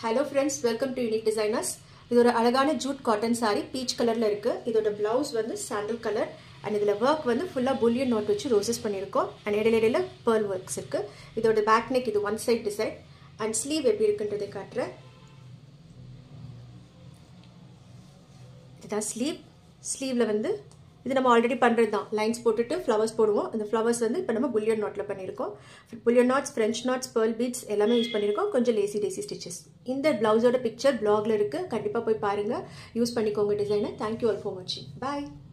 hello friends welcome to unique designers இது ஒரு அழகான ஜூட் காட்டன் saree பீச் கலரில் இருக்குது இதோட பிளவுஸ் வந்து சாண்டல் கலர் அண்ட் இதில் ஒர்க் வந்து ஃபுல்லாக புல்லியன் நோட் வச்சு ரோசஸ் பண்ணியிருக்கோம் அண்ட் இடையில இடையில பேர்ல் ஒர்க்ஸ் இருக்குது இதோட பேக் நெக் இது one side design and sleeve எப்படி இருக்குன்றதை காட்டுறேன் இதுதான் ஸ்லீவ் ஸ்லீவில் வந்து இது நம்ம ஆல்ரெடி பண்ணுறது தான் லைன்ஸ் போட்டுட்டு ஃப்ளவர்ஸ் போடுவோம் அந்த ஃப்ளவர்ஸ் வந்து இப்போ நம்ம புல்லியன் நாட்டில் பண்ணியிருக்கோம் bullion knots French knots pearl beads எல்லாமே யூஸ் பண்ணியிருக்கோம் கொஞ்சம் லேசி டேசி ஸ்டிச்சஸ் இந்த ப்ளவுஸோட பிக்சர் பிளாகில் இருக்குது கண்டிப்பாக போய் பாருங்கள் யூஸ் பண்ணிக்கோங்க டிசைனை தேங்க்யூ ஆல் ஃபார் வாட்சிங் பாய்